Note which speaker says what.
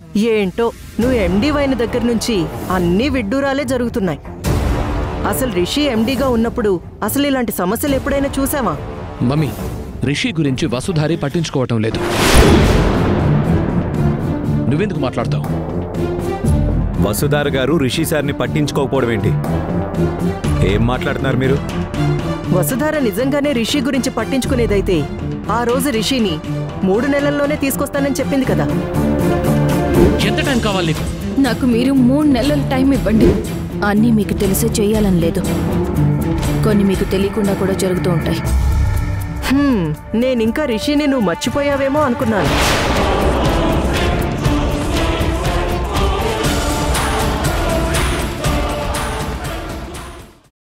Speaker 1: ఏంటో నువ్వు ఎండి అయిన దగ్గర నుంచి అన్నీ విడ్డూరాలే జరుగుతున్నాయి అసలు రిషి ఎండీగా ఉన్నప్పుడు అసలు ఇలాంటి సమస్యలు ఎప్పుడైనా చూసావా
Speaker 2: మమ్మీ రిషి గురించి వసుధారి పట్టించుకోవటం లేదు నువ్వెందుకు మాట్లాడతావు
Speaker 3: వసుధార గారు రిషి సార్ని పట్టించుకోకపోవడం ఏంటి ఏం మాట్లాడుతున్నారు మీరు
Speaker 1: వసుధార నిజంగానే రిషి గురించి పట్టించుకునేదైతే ఆ రోజు రిషిని మూడు నెలల్లోనే తీసుకొస్తానని చెప్పింది కదా
Speaker 2: ఎంత టైం కావాలి నీకు
Speaker 4: నాకు మీరు మూడు నెలల టైం ఇవ్వండి అన్నీ మీకు తెలిసే చేయాలని లేదు కొన్ని మీకు తెలియకుండా కూడా జరుగుతూ ఉంటాయి
Speaker 1: హ్మ్, నేనింకా రిషిని నువ్వు మర్చిపోయావేమో అనుకున్నాను